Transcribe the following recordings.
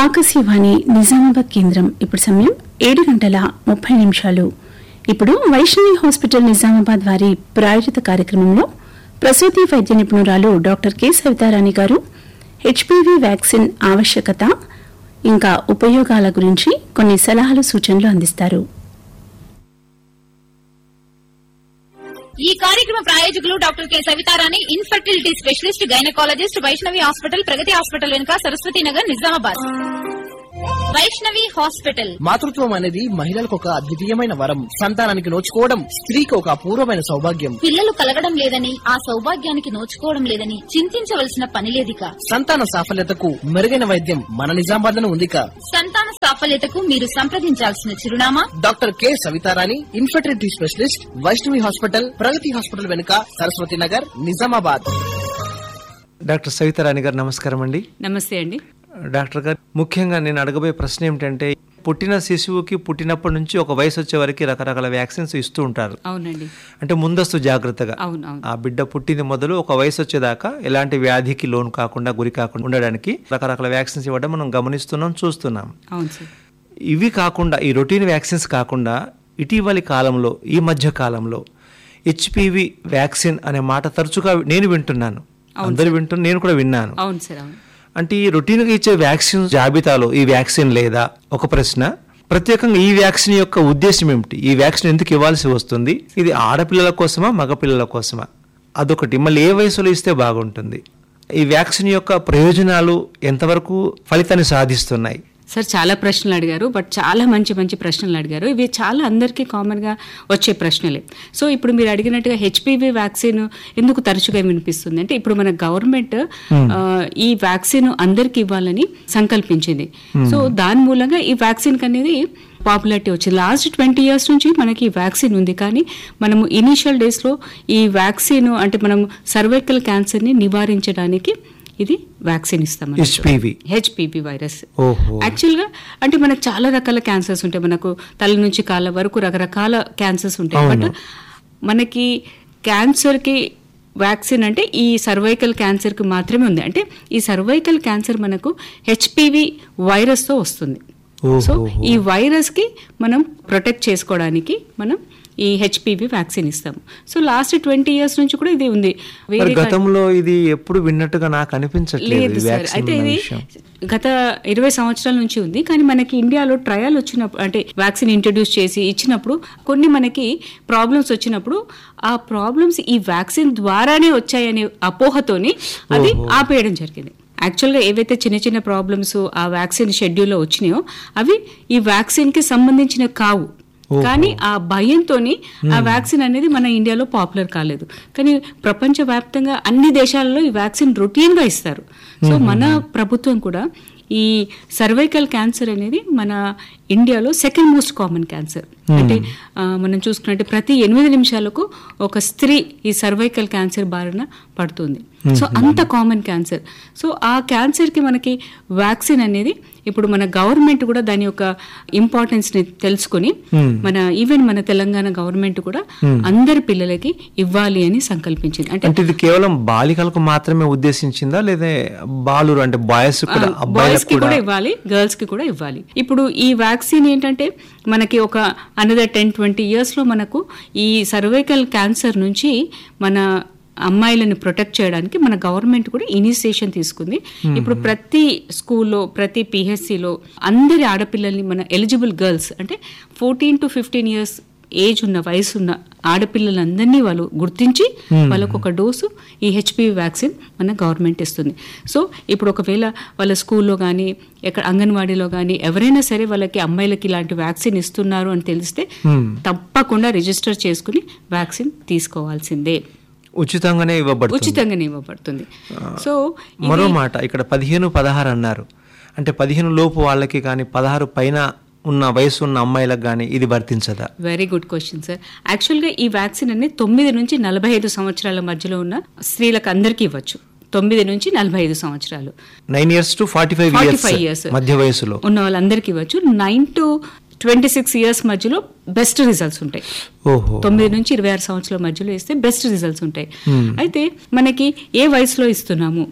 ఆకాశవాణి నిజామాబాద్ కేంద్రం ఇప్పుడు సమయం ఏడు గంటల ముప్పై నిమిషాలు ఇప్పుడు వైష్ణవి హాస్పిటల్ నిజామాబాద్ వారి ప్రాయోజిత కార్యక్రమంలో ప్రసూతి వైద్య నిపుణురాలు డాక్టర్ కె సవితారాణి గారు హెచ్పివి వ్యాక్సిన్ ఆవశ్యకత ఇంకా ఉపయోగాల గురించి కొన్ని సలహాలు సూచనలు అందిస్తారు ఈ కార్యక్రమ ప్రాయోజకులు doctor K Savitharani infertility specialist gynaecologist Vaishnavi hospital Pragathi hospital వెనుక సరస్వతి నగర్ నిజామాబాద్ వైష్ణవి హాస్పిటల్ మాతృత్వం అనేది మహిళలకు ఒక అద్వితీయమైన వరం సంతానానికి నోచుకోవడం స్త్రీకి ఒక అపూర్వమైన సౌభాగ్యం పిల్లలు కలగడం లేదని ఆ సౌభాగ్యానికి నోచుకోవడం లేదని చింతించవలసిన పని లేదిక సంతాన సాఫల్యతకు మెరుగైన వైద్యం మన నిజామాబాద్ లో ఉందిక సంతాన సాఫల్యతకు మీరు సంప్రదించాల్సిన చిరునామా doctor K Savitharani infertility specialist Vaishnavi hospital Pragathi hospital వెనుక సరస్వతి నగర్ నిజామాబాద్ డాక్టర్ సవితారాణి గారు నమస్కారం అండి నమస్తే అండి డాక్టర్ గారు ముఖ్యంగా నేను అడగబోయే ప్రశ్న ఏమిటంటే పుట్టిన శిశువుకి పుట్టినప్పటి నుంచి ఒక వయసు వచ్చే వరకు రకరకాల వ్యాక్సిన్స్ ఇస్తూ ఉంటారు అవునండి అంటే ముందస్తు జాగ్రత్తగా అవును అవును ఆ బిడ్డ పుట్టింది మొదలు ఒక వయసు వచ్చేదాకా ఎలాంటి వ్యాధికి లోన్ కాకుండా గురి కాకుండా ఉండడానికి రకరకాల వ్యాక్సిన్స్ ఇవ్వడం మనం గమనిస్తున్నాం చూస్తున్నాం అవును సార్ ఇవి కాకుండా ఈ రొటీన్ వ్యాక్సిన్స్ కాకుండా ఇటీవలి కాలంలో ఈ మధ్య కాలంలో హెచ్పివి వ్యాక్సిన్ అనే మాట తరచుగా నేను వింటున్నాను అందరు వింటున్నా నేను కూడా విన్నాను అవును సార్ అవును అంటే ఈ రొటీన్గా ఇచ్చే వ్యాక్సిన్ జాబితాలో ఈ వ్యాక్సిన్ లేదా ఒక ప్రశ్న ప్రత్యేకంగా ఈ వ్యాక్సిన్ యొక్క ఉద్దేశం ఏమిటి ఈ వ్యాక్సిన్ ఎందుకు ఇవ్వాల్సి వస్తుంది ఇది ఆడపిల్లల కోసమా మగపిల్లల కోసమా అదొకటి మళ్ళీ ఏ వయసులో ఇస్తే బాగుంటుంది ఈ వ్యాక్సిన్ యొక్క ప్రయోజనాలు ఎంతవరకు ఫలితాన్ని సాధిస్తున్నాయి సార్ చాలా ప్రశ్నలు అడిగారు బట్ చాలా మంచి మంచి ప్రశ్నలు అడిగారు ఇవి చాలా అందరికీ కామన్గా వచ్చే ప్రశ్నలే సో ఇప్పుడు మీరు అడిగినట్టుగా హెచ్పివి వ్యాక్సిన్ ఎందుకు తరచుగా వినిపిస్తుంది అంటే ఇప్పుడు మన గవర్నమెంట్ ఆ, ఈ వ్యాక్సిన్ అందరికి ఇవ్వాలని సంకల్పించింది సో దాని మూలంగా ఈ వ్యాక్సిన్ అనేది పాపులారిటీ వచ్చింది లాస్ట్ ట్వంటీ ఇయర్స్ నుంచి మనకి ఈ వ్యాక్సిన్ ఉంది కానీ మనము ఇనీషియల్ డేస్లో ఈ వ్యాక్సిన్ అంటే మనం సర్వైకల్ క్యాన్సర్ని నివారించడానికి ఇది వ్యాక్సిన్ ఇస్తాం హెచ్పివి హెచ్పివి వైరస్ ఓహో యాక్చువల్గా అంటే మనకు చాలా రకాల క్యాన్సర్స్ ఉంటాయి మనకు తల నుంచి కాళ్ళ వరకు రకరకాల క్యాన్సర్స్ ఉంటాయి బట్ మనకి క్యాన్సర్కి వ్యాక్సిన్ అంటే ఈ సర్వైకల్ క్యాన్సర్కి మాత్రమే ఉంది అంటే ఈ సర్వైకల్ క్యాన్సర్ మనకు హెచ్పివి వైరస్తో వస్తుంది సో ఈ వైరస్కి మనం ప్రొటెక్ట్ చేసుకోవడానికి మనం ఈ హెచ్పివి వ్యాక్సిన్ ఇస్తాము సో లాస్ట్ ట్వంటీ ఇయర్స్ నుంచి కూడా ఇది ఉంది మరి వేరే గతంలో ఇది ఎప్పుడు విన్నట్టుగా నాకు అనిపించట్లేదు లేదు ఈ సార్ వ్యాక్సిన్ అయితే ఉన్న ఇది విషయం గత ఇరవై సంవత్సరాల నుంచి ఉంది కానీ మనకి ఇండియాలో ట్రయల్ వచ్చినప్పుడు అంటే వ్యాక్సిన్ ఇంట్రడ్యూస్ చేసి ఇచ్చినప్పుడు కొన్ని మనకి ప్రాబ్లమ్స్ వచ్చినప్పుడు ఆ ప్రాబ్లమ్స్ ఈ వ్యాక్సిన్ ద్వారానే వచ్చాయనే అపోహతోని అది ఆపేయడం జరిగింది యాక్చువల్గా ఏవైతే చిన్న చిన్న ప్రాబ్లమ్స్ ఆ వ్యాక్సిన్ షెడ్యూల్లో వచ్చినాయో అవి ఈ వ్యాక్సిన్కి సంబంధించిన కావు కానీ ఆ భయంతోని ఆ వ్యాక్సిన్ అనేది మన ఇండియాలో పాపులర్ కాలేదు కానీ ప్రపంచవ్యాప్తంగా అన్ని దేశాలలో ఈ వ్యాక్సిన్ రొటీన్ గా ఇస్తారు సో మన ప్రభుత్వం కూడా ఈ సర్వైకల్ క్యాన్సర్ అనేది మన ఇండియాలో సెకండ్ మోస్ట్ కామన్ క్యాన్సర్ అంటే ఆ, మనం చూసుకున్నట్టే ప్రతి ఎనిమిది నిమిషాలకు ఒక స్త్రీ ఈ సర్వైకల్ క్యాన్సర్ బారిన పడుతుంది సో అంత కామన్ క్యాన్సర్ సో ఆ క్యాన్సర్ కి మనకి వ్యాక్సిన్ అనేది ఇప్పుడు మన గవర్నమెంట్ కూడా దాని యొక్క ఇంపార్టెన్స్ ని తెలుసుకుని మన ఈవెన్ మన తెలంగాణ గవర్నమెంట్ కూడా అందరి పిల్లలకి ఇవ్వాలి అని సంకల్పించింది అంటే అంటే ఇది కేవలం బాలికలకు మాత్రమే ఉద్దేశించిందా లేదా బాలురు అంటే బాయ్స్ కూడా బాయ్స్ అబ్బాయిలకు కి కూడా కూడా ఇవ్వాలి గర్ల్స్ కి కూడా ఇవ్వాలి ఇప్పుడు ఈ వ్యాక్సిన్ ఏంటంటే మనకి ఒక అనదర్ టెన్ ట్వంటీ ఇయర్స్ లో మనకు ఈ సర్వైకల్ క్యాన్సర్ నుంచి మన అమ్మాయిలను ప్రొటెక్ట్ చేయడానికి మన గవర్నమెంట్ కూడా ఇనిషియేషన్ తీసుకుంది ఇప్పుడు ప్రతి స్కూల్లో ప్రతి పిహెచ్సిలో అందరి ఆడపిల్లల్ని మన ఎలిజిబుల్ గర్ల్స్ అంటే fourteen to fifteen years age ఉన్న వయసు ఉన్న ఆడపిల్లలందరినీ వాళ్ళు గుర్తించి వాళ్ళకు ఒక డోసు ఈ హెచ్పివి వ్యాక్సిన్ మన గవర్నమెంట్ ఇస్తుంది సో ఇప్పుడు ఒకవేళ వాళ్ళ స్కూల్లో కానీ ఎక్కడ అంగన్వాడీలో కానీ ఎవరైనా సరే వాళ్ళకి అమ్మాయిలకి ఇలాంటి వ్యాక్సిన్ ఇస్తున్నారు అని తెలిస్తే తప్పకుండా రిజిస్టర్ చేసుకుని వ్యాక్సిన్ తీసుకోవాల్సిందే ఉచితంగానే ఇవ్వబడుతుంది ఉచితంగానే ఇవ్వబడుతుంది సో ఇది- మరో మాట ఇక్కడ పదిహేను పదహారు అన్నారు అంటే పదిహేను లోపు వాళ్ళకి కానీ పదహారు పైన ఉన్న వయసు ఉన్న అమ్మాయిలకు కానీ ఇది వర్తించదా వెరీ గుడ్ క్వశ్చన్ సార్ యాక్చువల్గా ఈ వ్యాక్సిన్ అనేది తొమ్మిది నుంచి నలభై ఐదు సంవత్సరాల మధ్యలో ఉన్న స్త్రీలకు అందరికీ ఇవ్వచ్చు తొమ్మిది నుంచి నలభై ఐదు సంవత్సరాలు nine years to forty five forty years five years మధ్య వయసులో ఉన్న వాళ్ళందరికీ ఇవ్వచ్చు nine to twenty six years మధ్యలో బెస్ట్ రిజల్ట్స్ ఉంటాయి ఓహో తొమ్మిది నుంచి ఇరవై ఆరు సంవత్సరాల మధ్యలో ఇస్తే బెస్ట్ రిజల్ట్స్ ఉంటాయి అయితే మనకి ఏ వయసులో ఇస్తున్నాము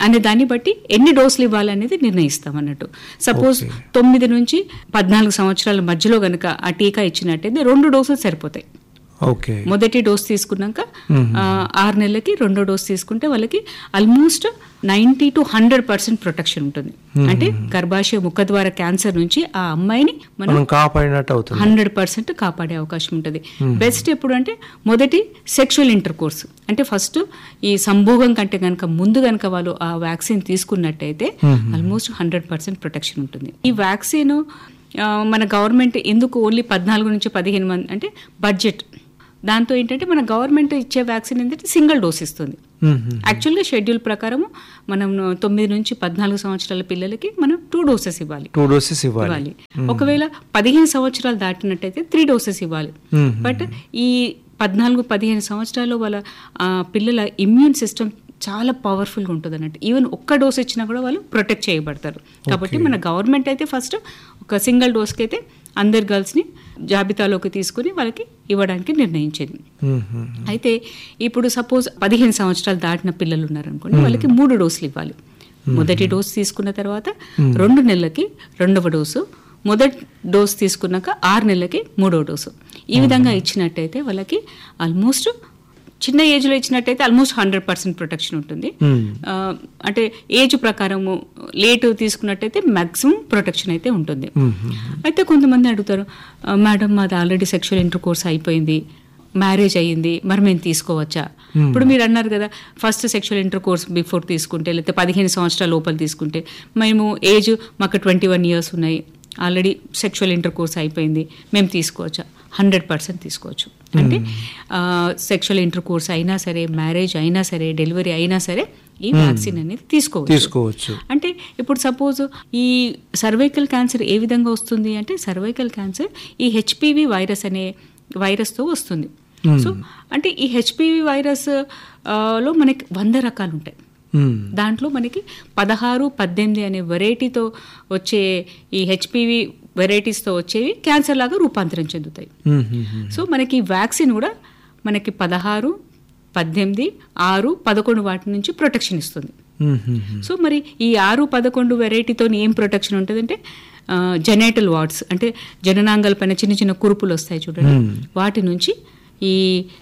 అనే దాన్ని బట్టి ఎన్ని డోసులు ఇవ్వాలనేది నిర్ణయిస్తాం అన్నట్టు సపోజ్ Okay. తొమ్మిది నుంచి పద్నాలుగు సంవత్సరాల మధ్యలో గనుక ఆ టీకా ఇచ్చినట్టయితే రెండు డోసులు సరిపోతాయి ఓకే మొదటి డోస్ తీసుకున్నాక ఆ, ఆరు నెలలకి రెండో డోస్ తీసుకుంటే వాళ్ళకి almost ninety to hundred percent protection ఉంటుంది అంటే గర్భాశయ ముఖద్వార క్యాన్సర్ నుంచి ఆ అమ్మాయిని మనం మనం కాపాడినట్టు అవుతుంది హండ్రెడ్ పర్సెంట్ కాపాడే అవకాశం ఉంటుంది బెస్ట్ ఎప్పుడు అంటే మొదటి సెక్షువల్ ఇంటర్ కోర్స్ అంటే ఫస్ట్ ఈ సంభోగం కంటే కనుక ముందు కనుక వాళ్ళు ఆ వ్యాక్సిన్ తీసుకున్నట్టయితే ఆల్మోస్ట్ హండ్రెడ్ పర్సెంట్ ప్రొటెక్షన్ ఉంటుంది ఈ వ్యాక్సిన్ ఆ, మన గవర్నమెంట్ ఎందుకు ఓన్లీ పద్నాలుగు నుంచి పదిహేను మంది అంటే బడ్జెట్ దాంతో ఏంటంటే మన గవర్నమెంట్ ఇచ్చే వ్యాక్సిన్ ఏంటంటే సింగిల్ డోస్ ఇస్తుంది యాక్చువల్గా షెడ్యూల్ ప్రకారం మనం తొమ్మిది నుంచి పద్నాలుగు సంవత్సరాల పిల్లలకి మనం టూ డోసెస్ ఇవ్వాలి టూ డోసెస్ ఇవ్వాలి ఇవ్వాలి ఒకవేళ పదిహేను సంవత్సరాలు దాటినట్టయితే త్రీ డోసెస్ ఇవ్వాలి బట్ ఈ పద్నాలుగు పదిహేను సంవత్సరాలు వాళ్ళ ఆ, పిల్లల ఇమ్యూన్ సిస్టమ్ చాలా పవర్ఫుల్గా ఉంటుంది అన్నట్టు ఈవెన్ ఒక్క డోస్ ఇచ్చినా కూడా వాళ్ళు ప్రొటెక్ట్ చేయబడతారు కాబట్టి మన గవర్నమెంట్ అయితే ఫస్ట్ ఒక సింగిల్ డోస్కి అయితే అందరు గర్ల్స్ని జాబితాలోకి తీసుకుని వాళ్ళకి ఇవ్వడానికి నిర్ణయించింది అయితే ఇప్పుడు సపోజ్ పదిహేను సంవత్సరాలు దాటిన పిల్లలు ఉన్నారనుకోండి వాళ్ళకి మూడు డోసులు ఇవ్వాలి మొదటి డోస్ తీసుకున్న తర్వాత రెండు నెలలకి రెండవ డోసు మొదటి డోస్ తీసుకున్నాక ఆరు నెలలకి మూడో డోసు ఈ విధంగా ఇచ్చినట్టయితే వాళ్ళకి ఆల్మోస్ట్ చిన్న ఏజ్లో ఇచ్చినట్టయితే ఆల్మోస్ట్ హండ్రెడ్ పర్సెంట్ ప్రొటెక్షన్ ఉంటుంది ఆ, అంటే ఏజ్ ప్రకారము లేట్ తీసుకున్నట్టయితే మాక్సిమం ప్రొటెక్షన్ అయితే ఉంటుంది అయితే కొంతమంది అడుగుతారు "ఆ, మేడం మాది ఆల్రెడీ సెక్షువల్ ఇంటర్ కోర్స్ అయిపోయింది మ్యారేజ్ అయ్యింది మరి మేము తీసుకోవచ్చా ఇప్పుడు మీరు అన్నారు కదా first sexual intercourse before తీసుకుంటే లేకపోతే పదిహేను సంవత్సరాల లోపల తీసుకుంటే మేము ఏజ్ మాకు ట్వంటీ వన్ ఇయర్స్ ఉన్నాయి ఆల్రెడీ సెక్షువల్ ఇంటర్ కోర్స్ అయిపోయింది మేము తీసుకోవచ్చా హండ్రెడ్ పర్సెంట్ తీసుకోవచ్చు అంటే సెక్షువల్ ఇంటర్ కోర్స్ అయినా సరే మ్యారేజ్ అయినా సరే డెలివరీ అయినా సరే ఈ వ్యాక్సిన్ అనేది తీసుకోవచ్చు తీసుకోవచ్చు అంటే ఇప్పుడు సపోజ్ ఈ సర్వైకల్ క్యాన్సర్ ఏ విధంగా వస్తుంది అంటే సర్వైకల్ క్యాన్సర్ ఈ హెచ్పివి వైరస్ అనే వైరస్తో వస్తుంది సో అంటే ఈ హెచ్పివి వైరస్ ఆ, లో మనకి వంద రకాలు ఉంటాయి మ్మ్. దాంట్లో మనకి పదహారు పద్దెనిమిది అనే వెరైటీతో వచ్చే ఈ హెచ్పివి వెరైటీస్తో వచ్చేవి క్యాన్సర్ లాగా రూపాంతరం చెందుతాయి మ్మ్, మ్మ్, మ్మ్. సో మనకి ఈ వ్యాక్సిన్ కూడా మనకి పదహారు పద్దెనిమిది ఆరు పదకొండు వాటి నుంచి ప్రొటెక్షన్ ఇస్తుంది మ్మ్, మ్మ్, మ్మ్. సో మరి ఈ ఆరు పదకొండు వెరైటీతో ఏం ప్రొటెక్షన్ ఉంటుందంటే జెనేటల్ వార్డ్స్ అంటే జననాంగాల పైన చిన్న చిన్న కురుపులు వస్తాయి చూడండి వాటి నుంచి ఈ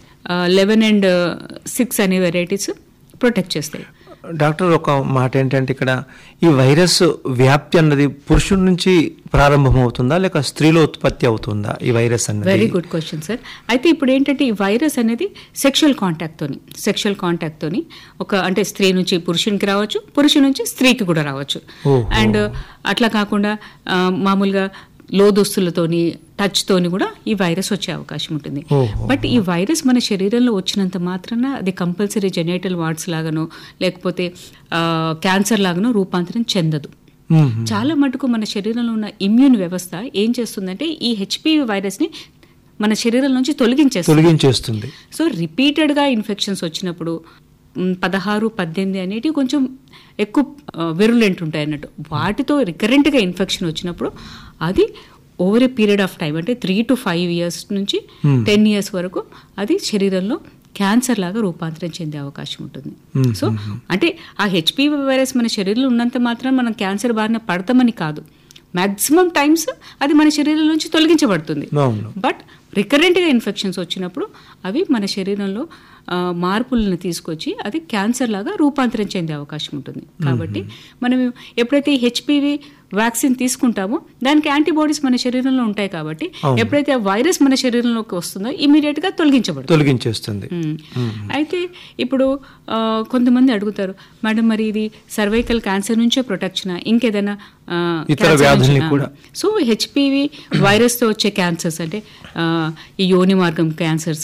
లెవెన్ అండ్ సిక్స్ అనే వెరైటీస్ ప్రొటెక్ట్ చేస్తాయి డాక్టర్ ఒక మాట ఏంటంటే ఇక్కడ ఈ వైరస్ వ్యాప్తి అన్నది పురుషుడి నుంచి ప్రారంభమవుతుందా లేక స్త్రీలో ఉత్పత్తి అవుతుందా ఈ వైరస్ వెరీ అన్నది గుడ్ క్వశ్చన్ సార్ అయితే ఇప్పుడు ఏంటంటే ఈ వైరస్ అనేది సెక్షువల్ కాంటాక్ట్తోని సెక్షువల్ కాంటాక్ట్తోని ఒక అంటే స్త్రీ నుంచి పురుషునికి రావచ్చు పురుషు నుంచి స్త్రీకి కూడా రావచ్చు ఓహో. అండ్ అట్లా కాకుండా ఆ, మామూలుగా లోదుస్తులతోని టచ్ తోని కూడా ఈ వైరస్ వచ్చే అవకాశం ఉంటుంది ఓహో. బట్ ఈ వైరస్ మన శరీరంలో వచ్చినంత మాత్రాన అది కంపల్సరీ జెనేటల్ వార్డ్స్ లాగానో లేకపోతే క్యాన్సర్ లాగానో రూపాంతరం చెందదు మ్మ్. చాలా మటుకు మన శరీరంలో ఉన్న ఇమ్యూన్ వ్యవస్థ ఏం చేస్తుందంటే ఈ హెచ్పివి వైరస్ని మన శరీరం నుంచి తొలగించేస్తుంది తొలగించేస్తుంది సో రిపీటెడ్గా ఇన్ఫెక్షన్స్ వచ్చినప్పుడు మ్, పదహారు పద్దెనిమిది అనేటివి కొంచెం ఎక్కువ వెరులెంట్ ఉంటాయి అన్నట్టు వాటితో రికరెంట్గా ఇన్ఫెక్షన్ వచ్చినప్పుడు అది over a period of time అంటే త్రీ టు ఫైవ్ ఇయర్స్ నుంచి టెన్ ఇయర్స్ వరకు అది శరీరంలో క్యాన్సర్ లాగా రూపాంతరం చెందే అవకాశం ఉంటుంది సో అంటే ఆ హెచ్పివి వైరస్ మన శరీరంలో ఉన్నంత మాత్రం మనం క్యాన్సర్ బారిన పడతామని కాదు మాక్సిమం టైమ్స్ అది మన శరీరం నుంచి తొలగించబడుతుంది అవును బట్ రికరెంట్గా ఇన్ఫెక్షన్స్ వచ్చినప్పుడు అవి మన శరీరంలో ఆ, మార్పులను తీసుకొచ్చి అది క్యాన్సర్ లాగా రూపాంతరం చెందే అవకాశం ఉంటుంది కాబట్టి మనం ఎప్పుడైతే ఈ హెచ్పివి వ్యాక్సిన్ తీసుకుంటామో దానికి యాంటీబాడీస్ మన శరీరంలో ఉంటాయి కాబట్టి ఎప్పుడైతే ఆ వైరస్ మన శరీరంలోకి వస్తుందో ఇమీడియట్ గా తొలగించబడుతుంది తొలగించేస్తుంది మ్మ్. అయితే ఇప్పుడు ఆ, కొంతమంది అడుగుతారు మేడం మరి ఇది సర్వైకల్ క్యాన్సర్ నుంచే ప్రొటెక్షన్ ఇంకేదైనా ఆ, ఇతర cancer వ్యాధుల్ని నుంచా? కూడా. సో హెచ్పివి వైరస్ తో వచ్చే క్యాన్సర్స్ అంటే ఆ, ఈ యోని మార్గం క్యాన్సర్స్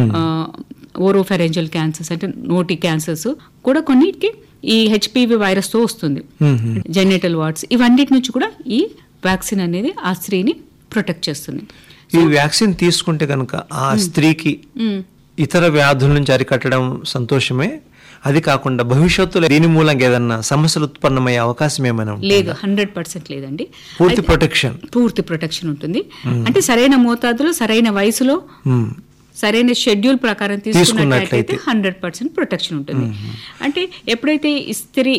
ఓరోఫెరెంజల్ క్యాన్సర్స్ అంటే నోటి క్యాన్సర్స్ కూడా కొన్నిటికి ఈ హెచ్పివి వైరస్ తో వస్తుంది జెనేటల్ వార్డ్స్ ఇవన్నిటి నుంచి కూడా ఈ వ్యాక్సిన్ అనేది ఆ స్త్రీని ప్రొటెక్ట్ చేస్తుంది ఈ వ్యాక్సిన్ తీసుకుంటే కనుక ఆ స్త్రీకి ఇతర వ్యాధుల నుంచి అరికట్టడం సంతోషమే అది కాకుండా భవిష్యత్తులో దీని మూలంగా ఏదన్నా సమస్యలు ఉత్పన్నమయ్యే అవకాశం ఏమైనా ఉంటుందా? లేదు హండ్రెడ్ పర్సెంట్ లేదండి పూర్తి అయితే- ప్రొటెక్షన్ పూర్తి ప్రొటెక్షన్ ఉంటుంది అంటే సరైన మోతాదులో సరైన వయసులో మ్మ్. సరైన షెడ్యూల్ ప్రకారం తీసుకున్నట్లయితే తీసుకున్నట్లయితే. హండ్రెడ్ పర్సెంట్ ప్రొటెక్షన్ ఉంటుంది అంటే ఎప్పుడైతే ఈ స్త్రీ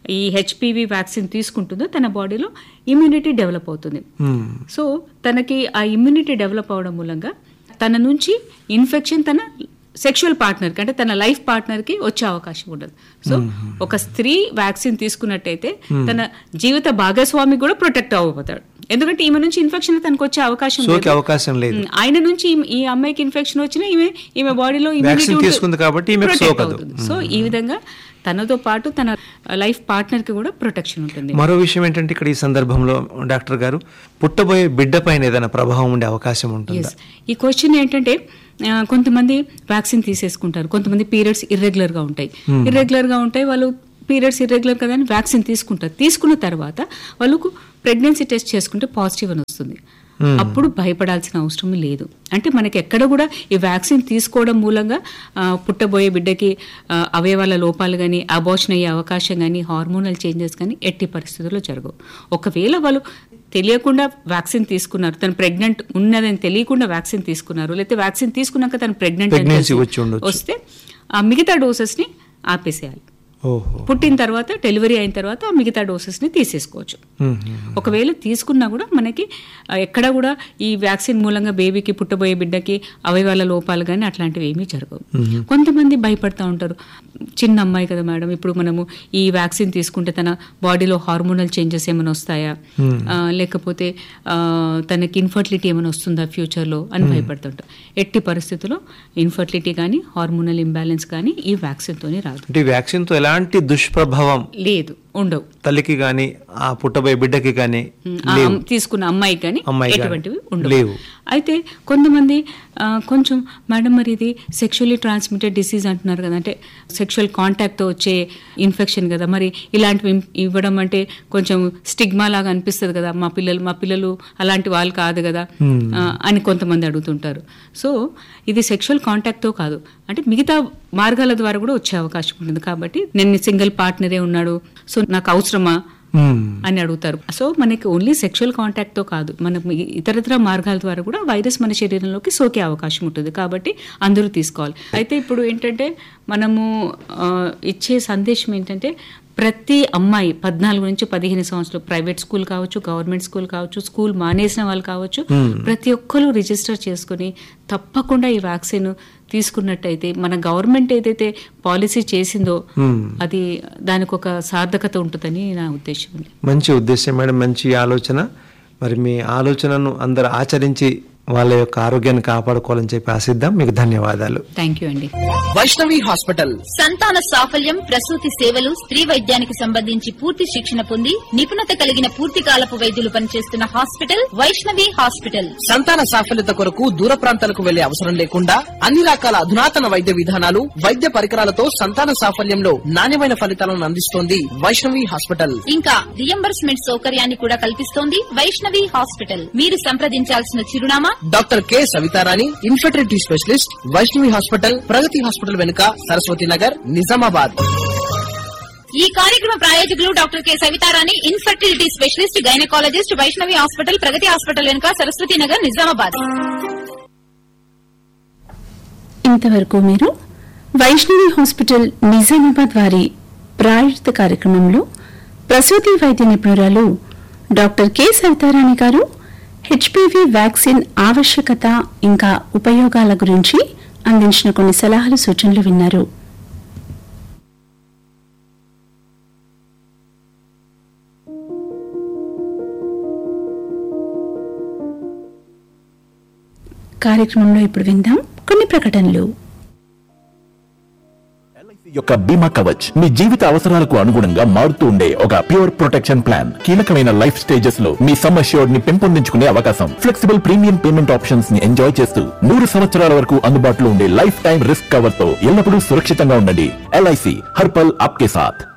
ఈ హెచ్పివి వ్యాక్సిన్ తీసుకుంటుందో తన బాడీలో ఇమ్యూనిటీ డెవలప్ అవుతుంది సో తనకి ఆ ఇమ్యూనిటీ డెవలప్ అవడం మూలంగా తన నుంచి ఇన్ఫెక్షన్ తన సెక్షువల్ పార్ట్నర్కి అంటే తన లైఫ్ పార్ట్నర్కి వచ్చే అవకాశం ఉండదు సో ఒక స్త్రీ వ్యాక్సిన్ తీసుకున్నట్టయితే తన జీవిత భాగస్వామి కూడా ప్రొటెక్ట్ అవ్వబోతాడు ఎందుకంటే ఈమె నుంచి ఇన్ఫెక్షన్ తనకు వచ్చే అవకాశం సోకే లేదు. అవకాశం లేదు. ఉమ్, ఆయన నుంచి ఈ- ఈ అమ్మాయికి ఇన్ఫెక్షన్ వచ్చినా ఈమె ఈమె బాడీలో Vaccine తీసుకుంది కాబట్టి ఈమెకు సోకదు. సో ఈ విధంగా తనతో పాటు తన లైఫ్ పార్ట్నర్ కి కూడా ప్రొటెక్షన్ ఉంటుంది మరో విషయం ఏంటంటే ఇక్కడ ఈ సందర్భంలో డాక్టర్ గారు పుట్టబోయే బిడ్డ పైన ఏదైనా ప్రభావం ఉండే అవకాశం ఉంటుందా ఎస్ ఈ క్వశ్చన్ ఏంటంటే ఆ, కొంతమంది వ్యాక్సిన్ తీసేసుకుంటారు కొంతమంది పీరియడ్స్ ఇర్రెగ్యులర్ గా ఉంటాయి ఇర్రెగ్యులర్ గా ఉంటాయి వాళ్ళు పీరియడ్స్ ఇర్రెగ్యులర్ కదా అని వ్యాక్సిన్ తీసుకుంటారు తీసుకున్న తర్వాత వాళ్ళకు ప్రెగ్నెన్సీ టెస్ట్ చేసుకుంటే పాజిటివ్ అని వస్తుంది అప్పుడు భయపడాల్సిన అవసరం లేదు అంటే మనకి ఎక్కడ కూడా ఈ వ్యాక్సిన్ తీసుకోవడం మూలంగా ఆ, పుట్టబోయే బిడ్డకి ఆ, అవయవాల లోపాలు కానీ అబోషన్ అయ్యే అవకాశం కానీ హార్మోనల్ చేంజెస్ కానీ ఎట్టి పరిస్థితుల్లో జరగవు ఒకవేళ వాళ్ళు తెలియకుండా వ్యాక్సిన్ తీసుకున్నారు తను ప్రెగ్నెంట్ ఉన్నదని తెలియకుండా వ్యాక్సిన్ తీసుకున్నారు లేకపోతే వ్యాక్సిన్ తీసుకున్నాక తను ప్రెగ్నెంట్ Pregnancy వచ్చి ఉండొచ్చు. వస్తే ఆ మిగతా డోసెస్ ని ఆపేసేయాలి ఓహో పుట్టిన తర్వాత డెలివరీ అయిన తర్వాత ఆ మిగతా డోసెస్ ని తీసేసుకోవచ్చు మ్మ్. ఒకవేళ తీసుకున్నా కూడా మనకి ఆ, ఎక్కడ కూడా ఈ వ్యాక్సిన్ మూలంగా బేబీకి పుట్టబోయే బిడ్డకి అవయవాల లోపాలు కానీ అట్లాంటివి ఏమీ జరగవు కొంతమంది భయపడతా ఉంటారు చిన్న అమ్మాయి కదా మేడం ఇప్పుడు మనము ఈ వ్యాక్సిన్ తీసుకుంటే తన బాడీలో హార్మోనల్ చేంజెస్ ఏమైనా వస్తాయా ఆ, లేకపోతే ఆ, తనకి ఇన్ఫర్టిలిటీ ఏమైనా వస్తుందా ఫ్యూచర్లో అని భయపడుతుంటారు ఎట్టి పరిస్థితుల్లో ఇన్ఫర్టిలిటీ కానీ హార్మోనల్ ఇంబ్యాలెన్స్ కానీ ఈ వ్యాక్సిన్ తోనే రాదు అంటే ఈ vaccine తో ఎలాంటి దుష్ప్రభావం లేదు ఉండవు తల్లికి గాని ఆ పుట్టబోయే బిడ్డకి గాని ఆ అమ్- తీసుకున్న అమ్మాయి కానీ అమ్మాయి గాని ఎటువంటివి ఉండవు లేవు. అయితే కొంతమంది ఆ, కొంచెం మేడం మరి ఇది సెక్షువల్లీ ట్రాన్స్మిటెడ్ డిసీజ్ అంటున్నారు కదా అంటే సెక్షువల్ కాంటాక్ట్తో వచ్చే ఇన్ఫెక్షన్ కదా మరి ఇలాంటివి ఇం- ఇవ్వడం అంటే కొంచెం స్టిగ్మా లాగా అనిపిస్తుంది కదా మా పిల్లలు మా పిల్లలు అలాంటి వాళ్ళు కాదు కదా ఆ, అని కొంతమంది అడుగుతుంటారు సో ఇది సెక్షువల్ కాంటాక్ట్తో కాదు అంటే మిగతా మార్గాల ద్వారా కూడా వచ్చే అవకాశం ఉంటుంది కాబట్టి నేను సింగిల్ పార్ట్నరే ఉన్నాడు సో నాకు అవసరమా మ్మ్. అని అడుగుతారు సో మనకి ఓన్లీ సెక్షువల్ కాంటాక్ట్ తో కాదు మన ఇతరత్ర మార్గాల ద్వారా కూడా వైరస్ మన శరీరంలోకి సోకే అవకాశం ఉంటుంది కాబట్టి అందరూ తీసుకోవాలి అయితే ఇప్పుడు ఏంటంటే మనము ఆ, ఇచ్చే సందేశం ఏంటంటే ప్రతి అమ్మాయి పద్నాలుగు నుంచి పదిహేను సంవత్సరాలు ప్రైవేట్ స్కూల్ కావచ్చు గవర్నమెంట్ స్కూల్ కావచ్చు స్కూల్ మానేసిన వాళ్ళు కావచ్చు ప్రతి ఒక్కరు రిజిస్టర్ చేసుకుని తప్పకుండా ఈ వ్యాక్సిన్ తీసుకున్నట్టయితే మన గవర్నమెంట్ ఏదైతే పాలసీ చేసిందో అది దానికి ఒక సార్థకత ఉంటుందని నా ఉద్దేశం అండి మంచి ఉద్దేశం మేడం మంచి ఆలోచన మరి మీ ఆలోచనను అందరు ఆచరించి వాళ్ళ యొక్క ఆరోగ్యాన్ని కాపాడుకోవాలని చెప్పి ఆశిద్దాం మీకు ధన్యవాదాలు థ్యాంక్ యూ అండి వైష్ణవి హాస్పిటల్ సంతాన సాఫల్యం ప్రసూతి సేవలు స్త్రీ వైద్యానికి సంబంధించి పూర్తి శిక్షణ పొంది నిపుణత కలిగిన పూర్తి కాలపు వైద్యులు పనిచేస్తున్న హాస్పిటల్ వైష్ణవి హాస్పిటల్ సంతాన సాఫల్యత కొరకు దూర ప్రాంతాలకు వెళ్లే అవసరం లేకుండా అన్ని రకాల అధునాతన వైద్య విధానాలు వైద్య పరికరాలతో సంతాన సాఫల్యంలో నాణ్యమైన ఫలితాలను అందిస్తోంది వైష్ణవి హాస్పిటల్ ఇంకా రియంబర్స్మెంట్ సౌకర్యాన్ని కూడా కల్పిస్తోంది వైష్ణవి హాస్పిటల్ మీరు సంప్రదించాల్సిన చిరునామా doctor K Savitharani infertility specialist Vaishnavi hospital Pragathi hospital వెనుక సరస్వతి నగర్ నిజామాబాద్ ఈ కార్యక్రమ ప్రాయోజకులు doctor K Savitharani infertility specialist gynaecologist Vaishnavi hospital Pragathi hospital వెనుక సరస్వతి నగర్ నిజామాబాద్ ఇంతవరకు మీరు వైష్ణవి హాస్పిటల్ నిజామాబాద్ వారి ప్రాయోజిత కార్యక్రమంలో ప్రసూతి వైద్య నిపుణురాలు డాక్టర్ కె సవితారాణి గారు హెచ్పివి వ్యాక్సిన్ ఆవశ్యకత ఇంకా ఉపయోగాల గురించి అందించిన కొన్ని సలహాలు సూచనలు విన్నారు కార్యక్రమంలో ఇప్పుడు విందాం కొన్ని ప్రకటనలు యొక్క బీమా కవచ్ మీ జీవిత అవసరాలకు అనుగుణంగా మారుతూ ఉండే ఒక ప్యూర్ ప్రొటెక్షన్ ప్లాన్ కీలకమైన లైఫ్ స్టేజెస్ లో మీ సమ్ అష్యూర్డ్ ని పెంపొందించుకునే అవకాశం ఫ్లెక్సిబుల్ ప్రీమియం పేమెంట్ ఆప్షన్స్ ని ఎంజాయ్ చేస్తూ నూరు సంవత్సరాల వరకు అందుబాటులో ఉండే లైఫ్ టైం రిస్క్ కవర్ తో ఎల్లప్పుడూ సురక్షితంగా ఉండండి ఎల్ఐసి హర్పల్ ఆప్కే సాథ్